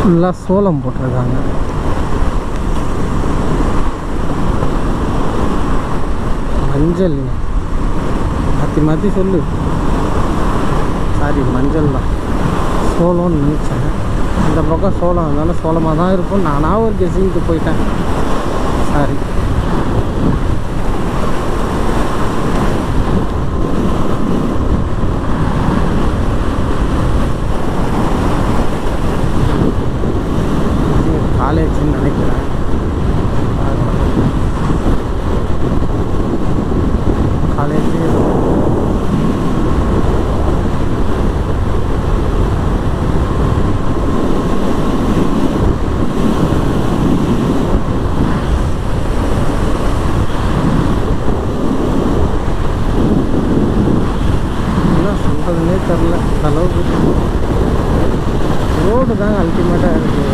ஃபுல்லாக சோளம் போட்டிருக்காங்க மஞ்சள் மாற்றி மாற்றி சொல்லு சாரி மஞ்சள் தான் சோளம்னு நினச்சேன் இந்த பக்கம் சோளம் அதனால சோளமாக தான் இருக்கும் நானாக ஒரு கெஸிங்க்கு போயிட்டேன் சாரி காலேஜ்னு நினைக்கிறேன் காலேஜ் என்ன சொல்கிறதுனே தெரில அந்த அளவுக்கு ரோடு தாங்க அல்டிமேட்டாக இருக்குது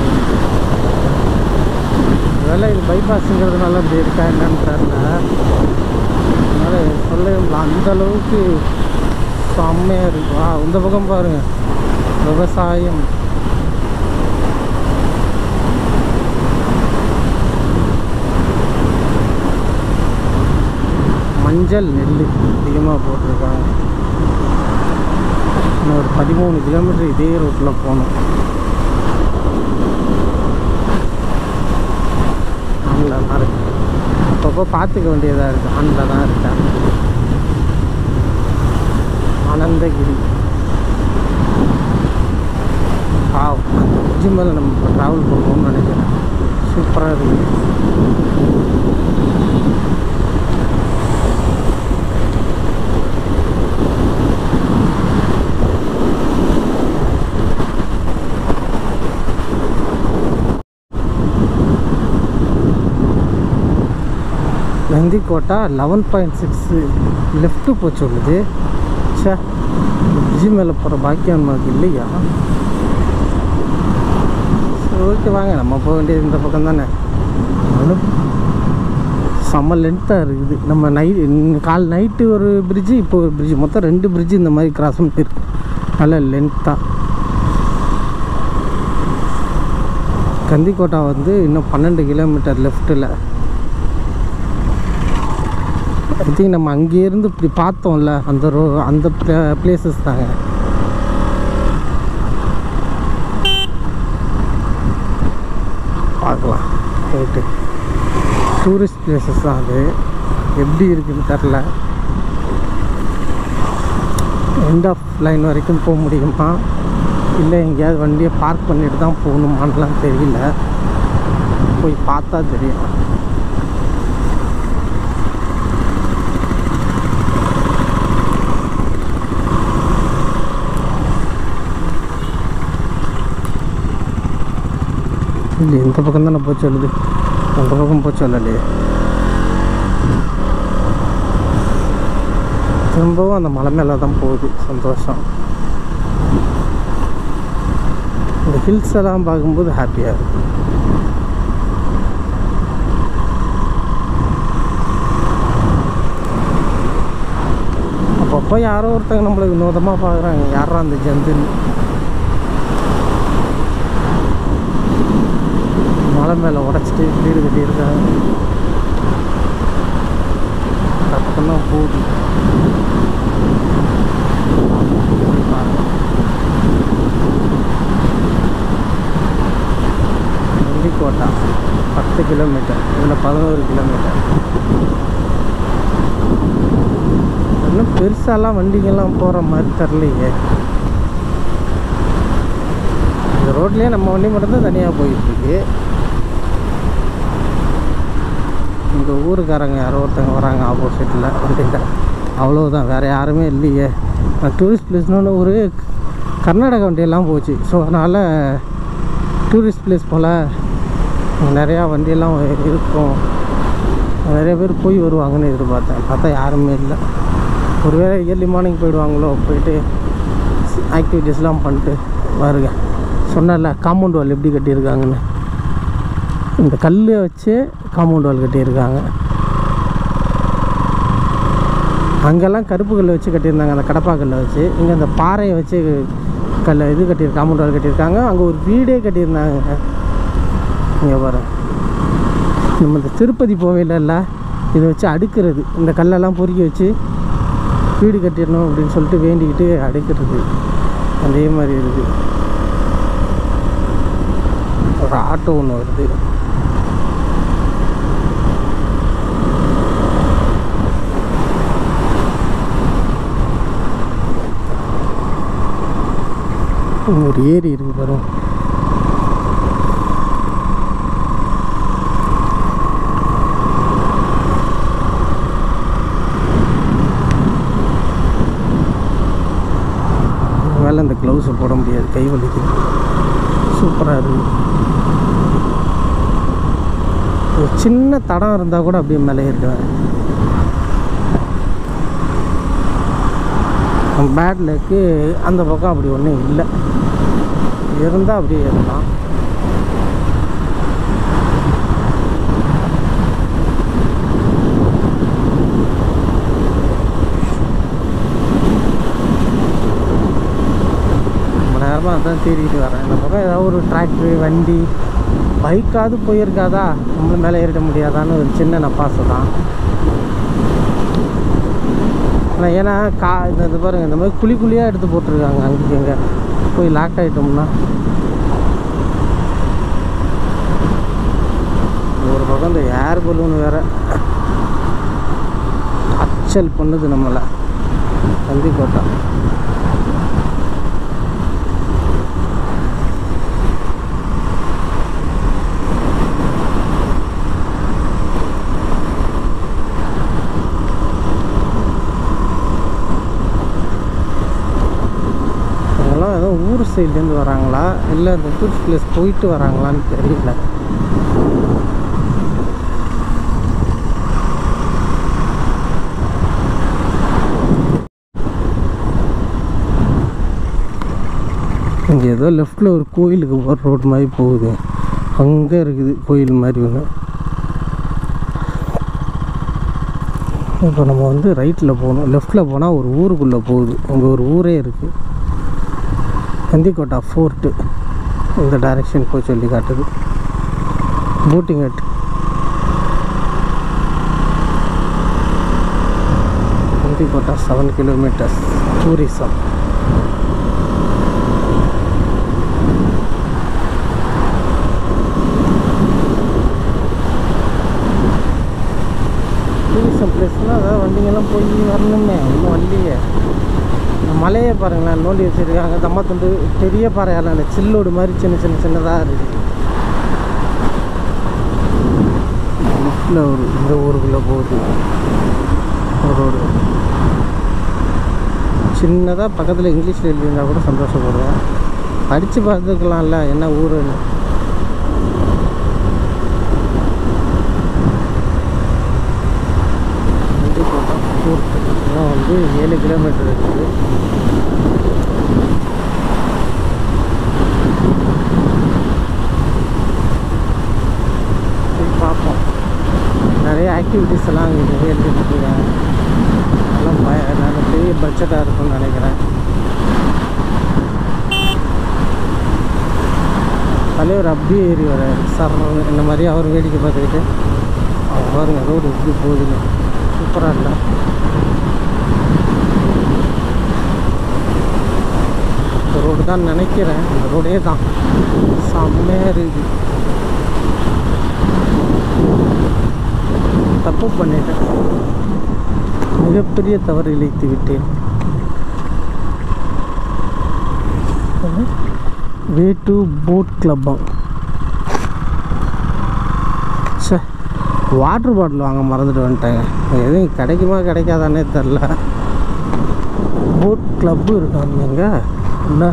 வேலை இது பைபாஸுங்கிறதுனால இப்படி இருக்கா என்னன்னு தெரில அதனால் சொல்ல அந்த அளவுக்கு செம்மையாக இருக்கும் ஆ இந்த பக்கம் பாருங்க விவசாயம் மஞ்சள் நெல் அதிகமாக போட்டிருக்காங்க இன்னும் ஒரு பதிமூணு கிலோமீட்டர் இதே ரோட்டில் போகணும் ஆனில் தான் இருக்கு அப்பப்போ பார்த்துக்க வேண்டியதாக இருக்குது ஆனில் தான் இருக்கேன் ஆனந்தகிரி ஆவ் பிரிட்ஜு மேலே நம்ம இப்போ ட்ராவல் பண்ணுவோம்னு நினைக்கிறேன் சூப்பராக இருக்குது Nandikota eleven point six left போச்சு சொல்லுது சே பிரிட்ஜு மேலே போகிற பாக்கியம் நமக்கு இல்லையா சரி ஓகே வாங்க நம்ம போக வேண்டியது இந்த பக்கம் தானே ஒன்றும் செம்ம லென்த்தாக இருக்குது நம்ம நைட் கால் நைட்டு ஒரு பிரிட்ஜு இப்போ ஒரு பிரிட்ஜு மொத்தம் ரெண்டு பிரிட்ஜு இந்த மாதிரி கிராஸ் பண்ணிருக்கு நல்ல லென்த்தாக கந்திக்கோட்டா வந்து இன்னும் பன்னெண்டு கிலோமீட்டர் லெஃப்ட்டில் ஐ திங்க் நம்ம அங்கேருந்து இப்படி பார்த்தோம்ல அந்த ரோ அந்த பிளேசஸ் தாங்க பார்க்கலாம் போயிட்டு டூரிஸ்ட் பிளேசஸ் தான் அது எப்படி இருக்குன்னு தெரில எண்ட் ஆஃப் லைன் வரைக்கும் போக முடியுமா இல்லை எங்கேயாவது வண்டியை பார்க் பண்ணிட்டு தான் போகணுமான்லாம் தெரியல போய் பார்த்தா தெரியும் இல்லை இந்த பக்கம் தானே போச்சு சொல்லுது அந்த பக்கம் போச்சு சொல்லலையே திரும்பவும் அந்த மலை மேலே தான் போகுது சந்தோஷம் இந்த ஹில்ஸ் எல்லாம் பார்க்கும்போது ஹாப்பியாக இருக்கும் அப்பப்போ யாரோ ஒருத்தங்க நம்மளை வினோதமாக பார்க்குறாங்க யாரா அந்த ஜந்துன்னு மலை மேலே உடச்சிட்டு வீடு கட்டியிருக்காங்க பக்கம்தான் போகுது நந்திக்கோட்டா பத்து கிலோமீட்டர் இதில் பதினோரு கிலோமீட்டர் இன்னும் பெருசாலாம் வண்டிங்கெல்லாம் போகிற மாதிரி தெரிலையே இந்த ரோட்லேயே நம்ம வண்டி மட்டும்தான் தனியாக போயிட்டுருக்கு இந்த ஊருக்காரங்க யாரோ ஒருத்தங்க வராங்க ஆப்போசிட்டில் வண்டியில் அவ்வளோதான் வேறு யாருமே இல்லையே டூரிஸ்ட் பிளேஸ்னு ஒரு கர்நாடகா வண்டியெல்லாம் போச்சு ஸோ அதனால் டூரிஸ்ட் பிளேஸ் போல் நிறையா வண்டியெல்லாம் இருக்கும் நிறைய பேர் போய் வருவாங்கன்னு எதிர்பார்த்தேன் பார்த்தா யாருமே இல்லை ஒருவேளை இயர்லி மார்னிங் போயிடுவாங்களோ போயிட்டு ஆக்டிவிட்டீஸ்லாம் பண்ணிட்டு வருங்க சொன்னல காம்பவுண்ட் வால் எப்படி கட்டியிருக்காங்கன்னு இந்த கல்லை வச்சு காம்பவுண்ட் வால் கட்டியிருக்காங்க அங்கெல்லாம் கருப்பு கல் வச்சு கட்டியிருந்தாங்க அந்த கடப்பா கல்லை வச்சு இங்கே அந்த பாறையை வச்சு கல்ல இது கட்டியிருக்காங்க காம்பவுண்ட் வால் கட்டியிருக்காங்க அங்கே ஒரு வீடே கட்டியிருந்தாங்க இங்கே பாரு நம்ம இந்த திருப்பதி போவையிலல்ல இதை வச்சு அடுக்கிறது இந்த கல்லெல்லாம் பொறுக்கி வச்சு வீடு கட்டிடணும் அப்படின்னு சொல்லிட்டு வேண்டிக்கிட்டு அடுக்கிறது அதே மாதிரி இருக்குது ஒரு ஆட்டோ ஒன்று வருது இங்க ஒரு ஏரி இருக்கு பாருங்க மேலே இந்த க்ளவுஸை போட முடியாது கை வலிக்குது சூப்பராக இருக்குது ஒரு சின்ன தடம் இருந்தால் கூட அப்படியே மேலே இருக்கேன் பேட் லக்கு அந்த பக்கம் அப்படி ஒன்றும் இல்லை இருந்தால் அப்படியே ஏறலாம் ரொம்ப நேரமாக அதான் தேடிட்டு வரேன் இந்த பக்கம் ஏதாவது ஒரு டிராக்டரு வண்டி பைக்காவது போயிருக்காதா நம்மளும் மேலே ஏறிட முடியாதான்னு ஒரு சின்ன நப்பாசை தான் ஆனால் ஏன்னா கா இந்த இது பாருங்க இந்த மாதிரி குழி குழியாக எடுத்து போட்டிருக்காங்க அங்கே இங்கே போய் லாக் ஆகிட்டோம்னா ஒரு பக்கம் இந்த ஏர் பலூன் வேற அச்சல் பண்ணுது நம்மளை கந்திக்கோட்டை அவங்களாம் ஏதோ ஊர் சைட்லேருந்து வராங்களா இல்லை இந்த டூரிஸ்ட் பிளேஸ் போயிட்டு வராங்களான்னு தெரியல இங்கே ஏதோ லெஃப்டில் ஒரு கோயிலுக்கு போகிற ரோடு மாதிரி போகுது அங்கே இருக்குது கோயில் மாதிரி ஒன்று இப்போ நம்ம வந்து ரைட்டில் போகணும் லெஃப்டில் போனால் ஒரு ஊருக்குள்ளே போகுது அங்கே ஒரு ஊரே இருக்குது கந்திக்கோட்டா ஃபோர்ட்டு இந்த டைரெக்ஷன் போய் சொல்லி காட்டுது boating hut Gandikota seven kilometers tourism tourism பிளேஸ்னால் அதாவது வண்டிங்கெல்லாம் போய் வரணுமே ஒன்றும் வரலையே இந்த மலையை பாருங்களேன் நோண்டி வச்சுருக்காங்க தம்மத்துண்டு பெரிய பாறையால் இல்லை சில்லோடு மாதிரி சின்ன சின்ன சின்னதாக இருக்குது லெஃப்டில் ஒரு இந்த ஊருக்குள்ளே போகுது ஒரு ரோடு சின்னதாக பக்கத்தில் இங்கிலீஷில் எழுதியிருந்தால் கூட சந்தோஷப்படுவேன் படித்து பார்த்துக்கலாம்ல என்ன ஊருன்னு கண்டிப்பாக ஃபோர்ட்டு இதெல்லாம் வந்து ஏழு கிலோமீட்டர் இருக்குது போய் பார்ப்போம் நிறைய ஆக்டிவிட்டீஸ் எல்லாம் அங்கே நிறைய எழுதிட்டுருக்காங்க அதெல்லாம் பய நல்ல பெரிய பட்ஜெட்டாக இருக்கும்னு நினைக்கிறேன் தலைவர் அப்படியே ஏறி வராரு சார் இந்த மாதிரி அவர் வேடிக்கை பார்த்துக்கிட்டு அவர் பாருங்க ரோடு எப்படி போகுதுன்னு சூப்பராக இல்லை இந்த ரோடு தான் நினைக்கிறேன் இந்த ரோடே தான் செம்மையாக இருக்குது தப்பு பண்ணிட்டேன் மிகப்பெரிய தவறு இழைத்து விட்டேன் வே டு போட் கிளப்பா சே வாட்டர் பாட்டில் வாங்க மறந்துட்டு வந்துட்டேங்க எதுவும் கிடைக்குமா கிடைக்காதானே தெரில போட் கிளப்பு இருக்காங்க இல்லை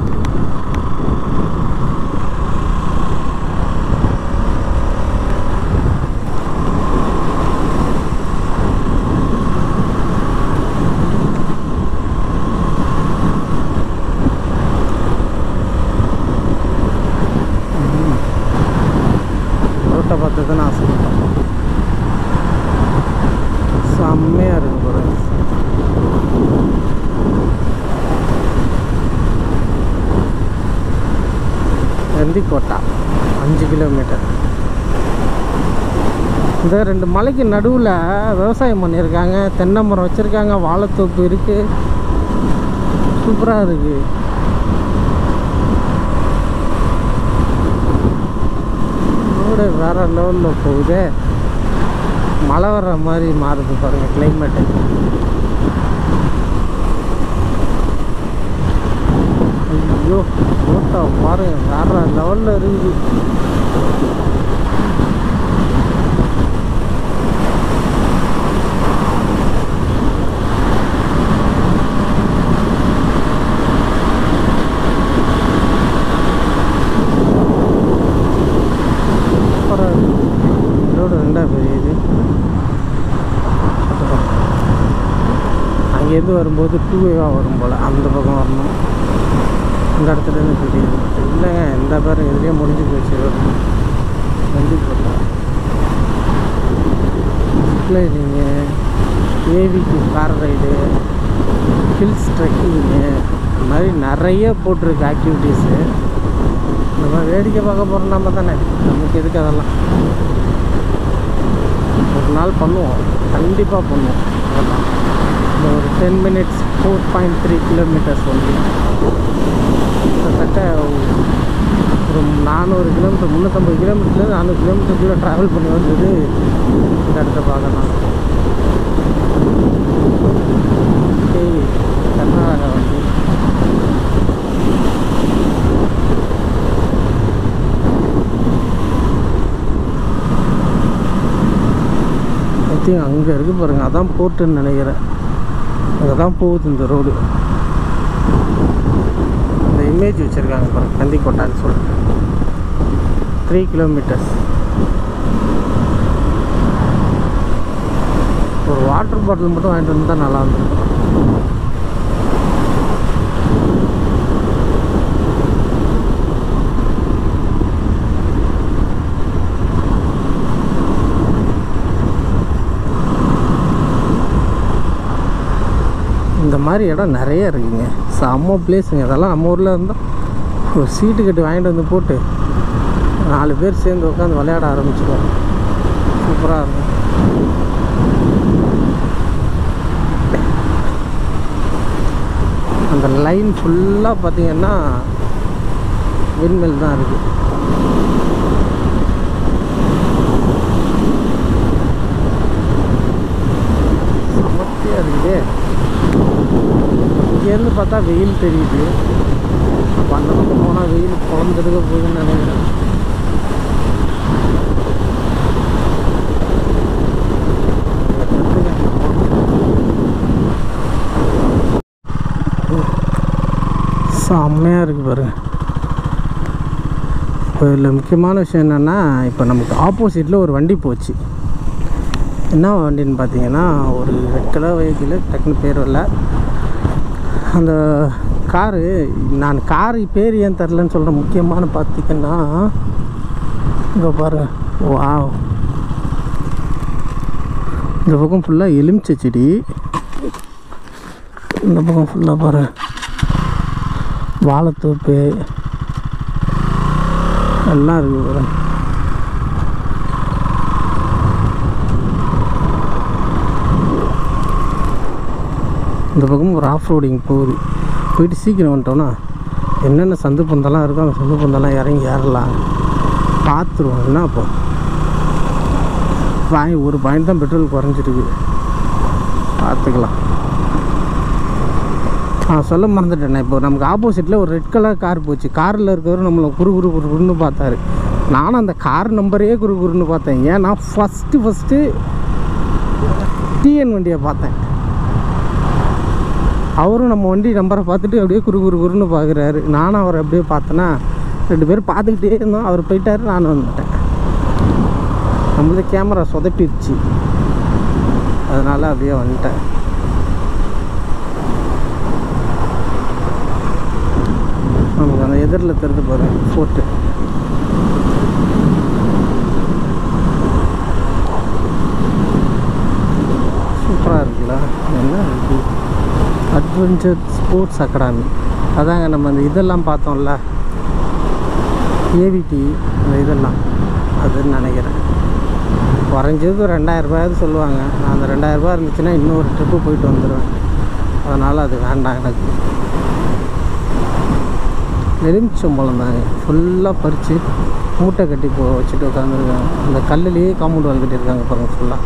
ரோட்டை பார்த்து தான் ஆசைப்பட்டேன் செம்மையாக இருக்கு பாருங்க கந்திக்கோட்டா அஞ்சு கிலோமீட்டர் இந்த ரெண்டு மலைக்கு நடுவில் விவசாயம் பண்ணியிருக்காங்க தென்னை மரம் வச்சுருக்காங்க வாழைத்தோப்பு இருக்குது சூப்பராக இருக்குது ரோடு வேறு லெவலில் போகுது மழை வர்ற மாதிரி மாறுது பாருங்கள் கிளைமேட்டு ஐயோ ரோட்டா பாருங்க வேற லெவலில் இருக்குது சூப்பராக இருக்கு ரோடு ரெண்டா பெரியது அங்கேருந்து வரும்போது டூ வேவாக வரும் போல் அந்த பக்கம் வரணும் இந்த இடத்துல இருந்து தெரியுது இல்லைங்க இந்த பேர் எதுலேயே முடிஞ்சு போச்சு வந்து போட்டோம் ஜிப்லைனிங்கு ஏவிக்கு கார் ரைடு ஹில்ஸ் ட்ரெக்கிங்கு இந்த மாதிரி நிறைய போட்டிருக்கு ஆக்டிவிட்டீஸு நம்ம வேடிக்கை பார்க்க போகிறோம் நம்ம தானே நமக்கு எதுக்கு அதெல்லாம் ஒரு நாள் பண்ணுவோம் கண்டிப்பாக பண்ணுவோம் அதெல்லாம் இந்த ஒரு ten minutes four point three kilometers வந்து கிட்டத்தட்ட ஒரு நானூறு கிலோமீட்டர் முந்நூற்றம்பது கிலோமீட்டர்லேருந்து நானூறு கிலோமீட்டருக்குள்ளே ட்ராவல் பண்ணி வந்தது இந்த இடத்த பார்க்கலாம் ஓகே கர்நாடகா வந்து ஐ திங்க் அங்கே இருக்குது பாருங்கள் அதான் போர்ட்டுன்னு நினைக்கிறேன் அங்கே தான் போகுது இந்த ரோடு இந்த இமேஜ் வச்சுருக்காங்க பாருங்க கந்திக்கோட்டான்னு சொல்லிட்டு த்ரீ கிலோமீட்டர்ஸ் ஒரு வாட்டர் பாட்டில் மட்டும் வாங்கிட்டு வந்தால் நல்லா இருந்திருக்கும் இந்த மாதிரி இடம் நிறைய இருக்குங்க செம்ம பிளேஸுங்க இதெல்லாம் நம்ம ஊரில் இருந்தால் ஒரு சீட்டு கட்டி வாங்கிட்டு வந்து போட்டு நாலு பேர் சேர்ந்து உட்காந்து விளையாட ஆரம்பிச்சிடுவோம் சூப்பராக இருக்கும் அந்த லைன் ஃபுல்லாக பார்த்தீங்கன்னா விண்மெல் தான் இருக்குது சமத்தியாக இருக்குது இங்கேருந்து பார்த்தா வெயில் தெரியுது அப்போ அந்த பக்கம் போனால் வெயில் குழந்தெடுக்க போகுதுன்னு நினைக்கிறேன் செம்மையாக இருக்குது பாருங்க இப்போ இதில் முக்கியமான விஷயம் என்னென்னா இப்போ நமக்கு ஆப்போசிட்டில் ஒரு வண்டி போச்சு என்ன வண்டின்னு பார்த்தீங்கன்னா ஒரு ரெட் கலர் வெஹிக்கிள் டக்குன்னு பேர் வரல அந்த காரு நான் காரு பேர் ஏன் தரலன்னு சொல்கிற முக்கியமான பார்த்தீங்கன்னா இங்கே பாருங்க வா இந்த பக்கம் ஃபுல்லாக எலுமிச்சை செடி இந்த பக்கம் ஃபுல்லாக பாரு வாழைத்தோப்பு எல்லாம் இருக்குது பாரு இந்த பக்கம் ஒரு ஆஃப் ரோடிங் போகுது போயிட்டு சீக்கிரம் வந்துட்டோன்னா என்னென்ன சந்து பந்தெல்லாம் இருக்கோ அந்த சந்து பந்தெல்லாம் இறங்கி ஏறலாம் பார்த்துருவோம் என்ன அப்போ வாங்கி ஒரு பாயிண்ட் தான் பெட்ரோல் குறைஞ்சிருக்கு பார்த்துக்கலாம் ஆ சொல்ல மறந்துட்டேண்ணே இப்போ நமக்கு ஆப்போசிட்டில் ஒரு ரெட் கலர் கார் போச்சு காரில் இருக்கிறவர் நம்மளை குறு குறு குறு குருன்னு பார்த்தாரு நானும் அந்த கார் நம்பரே குறு குருன்னு பார்த்தேன் ஏன்னா ஃபஸ்ட்டு ஃபஸ்ட்டு டிஎன் வண்டியை பார்த்தேன் அவரும் நம்ம வண்டி நம்பரை பார்த்துட்டு அப்படியே குறு குறு குருன்னு பார்க்குறாரு நானும் அவரை அப்படியே பார்த்தேன்னா ரெண்டு பேரும் பார்த்துக்கிட்டே இருந்தோம் அவர் போயிட்டாரு நானும் வந்துட்டேன் நம்மளது கேமரா சொதப்பிடுச்சு அதனால் அப்படியே வந்துட்டேன் நமக்கு அந்த எதிரில் தெரிந்து பாருங்க ஃபோர்ட்டு சூப்பராக இருக்குல்ல என்ன இருக்கு அட்வென்ச்சர் ஸ்போர்ட்ஸ் அகாடமி அதாங்க நம்ம அந்த இதெல்லாம் பார்த்தோம்ல ஏவிடி அந்த இதெல்லாம் அதுன்னு நினைக்கிறேன் குறைஞ்சது ரெண்டாயிரம் ரூபாயாவது சொல்லுவாங்க நான் அந்த ரெண்டாயிரம் ரூபாய் இருந்துச்சுன்னா இன்னொரு ட்ரிப்பு போயிட்டு வந்துடுவேன் அதனால் அது வேண்டாம் எனக்கு எலுமிச்சம்பழம் தாங்க ஃபுல்லாக பறித்து மூட்டை கட்டி போ வச்சுட்டு உட்காந்துருக்காங்க அந்த கல்லுலேயே காம்பவுண்ட் வால் கட்டியிருக்காங்க பாருங்கள் ஃபுல்லாக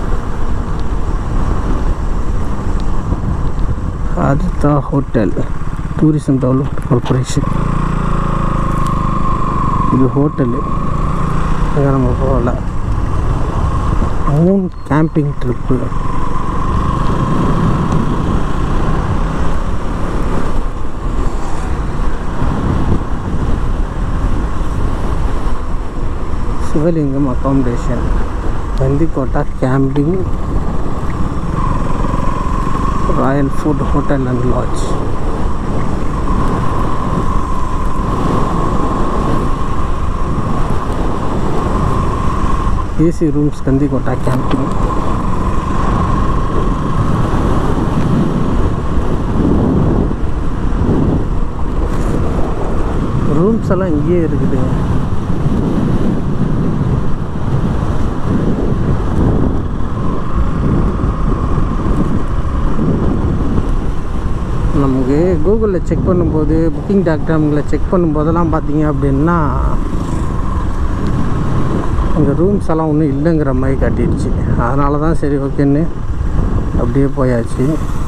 Aditha hotel tourism development corporation இது ஹோட்டலு அங்கே நம்ம போகல moon camping trip Sivalingam accommodation வெந்திக்கோட்டா camping royal food hotel and lodge AC rooms Gandikota camping rooms எல்லாம் இங்கேயே இருக்குது நமக்கு கூகுளில் செக் பண்ணும்போது புக்கிங் டாட் காமில் செக் பண்ணும்போதெல்லாம் பார்த்தீங்க அப்படின்னா இங்கே ரூம்ஸ் எல்லாம் ஒன்றும் இல்லைங்கிற மாதிரி காட்டிடுச்சு அதனால தான் சரி ஓகேன்னு அப்படியே போயாச்சு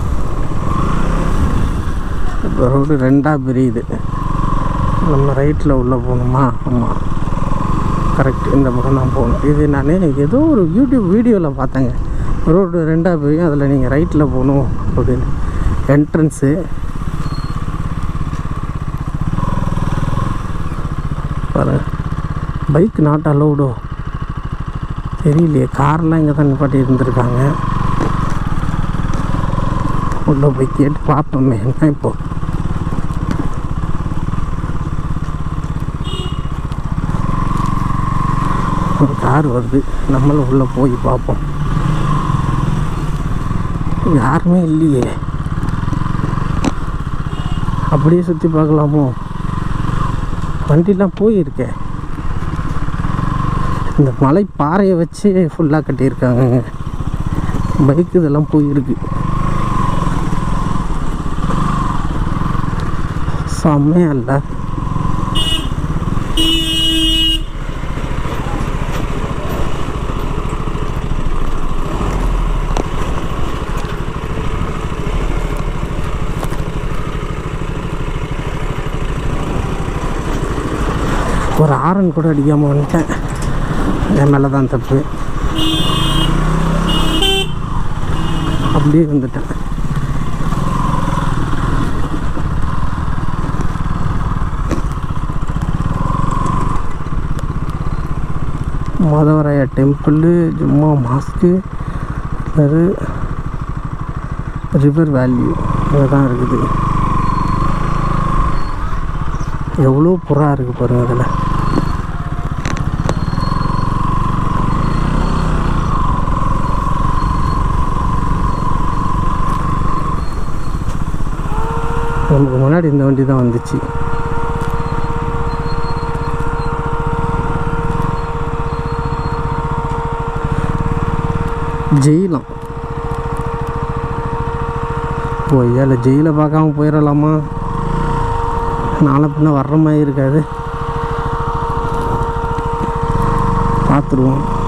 இப்போ ரோடு ரெண்டாக பிரியுது நம்ம ரைட்டில் உள்ளே போகணுமா ஆமாம் கரெக்ட் இந்த பக்கம் தான் போகணும் இது நான் ஏதோ ஒரு யூடியூப் வீடியோவில் பார்த்தேங்க ரோடு ரெண்டாக பிரியும் அதில் நீங்கள் ரைட்டில் போகணும் அப்படின்னு என்ட்ரன்ஸு பாருங்க பைக் நாட் அலௌடோ தெரியலையே கார்லாம் இங்கே தான் நிப்பாட்டி இருந்திருக்காங்க உள்ளே போய் கேட்டு பார்ப்போமே என்ன இப்போ ஒரு கார் வருது நம்மளும் உள்ளே போய் பார்ப்போம் யாருமே இல்லையே அப்படியே சுற்றி பார்க்கலாமோ வண்டிலாம் போயிருக்கே இந்த மலை பாறையை வச்சு ஃபுல்லாக கட்டியிருக்காங்க பைக் இதெல்லாம் போயிருக்கு செம்மையா இல்லை ஒரு ஆரன் கூட அடிக்காமல் வந்துட்டேன் என் மேலே தான் தப்பு அப்படியே வந்துட்டேன் மாதவராயா டெம்பிள் ஜும்மா மாஸ்க்கு அது ரிவர் வேல்யூ தான் இருக்குது எவ்வளோ புறா இருக்குது பாருங்கள் அதில் நமக்கு முன்னாடி இந்த வண்டி தான் வந்துச்சு ஜெயிலம் பொய்யால ஜெயிலை பார்க்காம போயிடலாமா நாளை பின்ன வர்ற மாதிரி இருக்காது பார்த்துருவோம்